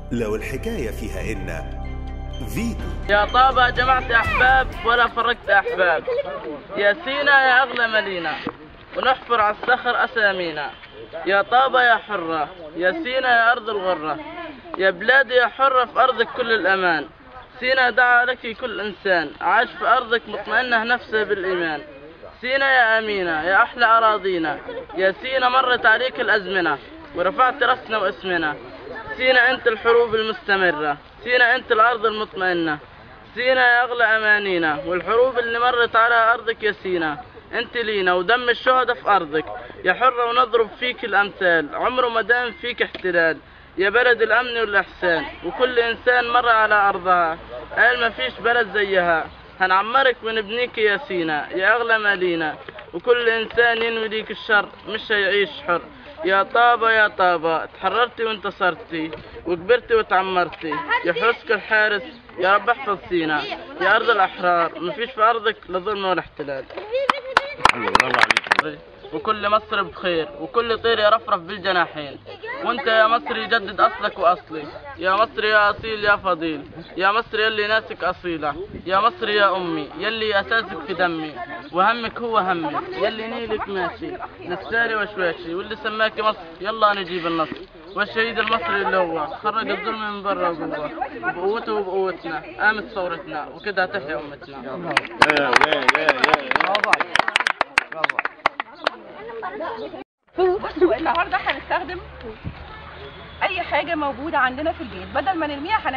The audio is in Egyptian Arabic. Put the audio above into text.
لو الحكاية فيها إن فيتو يا طابة جمعت أحباب ولا فرقت أحباب يا سينا يا أغلى مدينة ونحفر على الصخر أسامينا يا طابة يا حرة يا سينا يا أرض الغرة يا بلادي يا حرة في أرضك كل الأمان سينا دعا لك كل إنسان عاش في أرضك مطمئنة نفسه بالإيمان سينا يا أمينة يا أحلى أراضينا يا سينا مرت عليك الأزمنة ورفعت رأسنا واسمنا سينا أنت الحروب المستمرة سينا أنت الأرض المطمئنة سينا يا أغلى أمانينا والحروب اللي مرت على أرضك يا سينا أنت لينا ودم الشهداء في أرضك يا حرة ونضرب فيك الأمثال عمره ما دام فيك احتلال يا بلد الأمن والإحسان وكل إنسان مر على أرضها قال ما فيش بلد زيها هنعمرك ونبنيك يا سينا يا أغلى مالينا وكل إنسان ينوي ليك الشر مش هيعيش حر يا طابة يا طابة تحررتي وانتصرتي وكبرتي وتعمرتي يا حسك الحارس يا رب احفظ سينا يا أرض الأحرار مفيش في أرضك لا ظلم ولا احتلال وكل مصر بخير وكل طير يرفرف بالجناحين وانت يا مصر يجدد اصلك واصلي يا مصر يا اصيل يا فضيل يا مصر يلي ناسك اصيله يا مصر يا امي يلي اساسك في دمي وهمك هو همي يلي نيلك ماشي نساري وشواشي واللي سماكي مصر يلا نجيب النصر والشهيد المصري اللي هو خرج الظلم من برا وجوا بقوته وبقوتنا قامت ثورتنا وكده تحيا امتنا بصوا النهارده هنستخدم اي حاجه موجوده عندنا في البيت بدل ما نرميها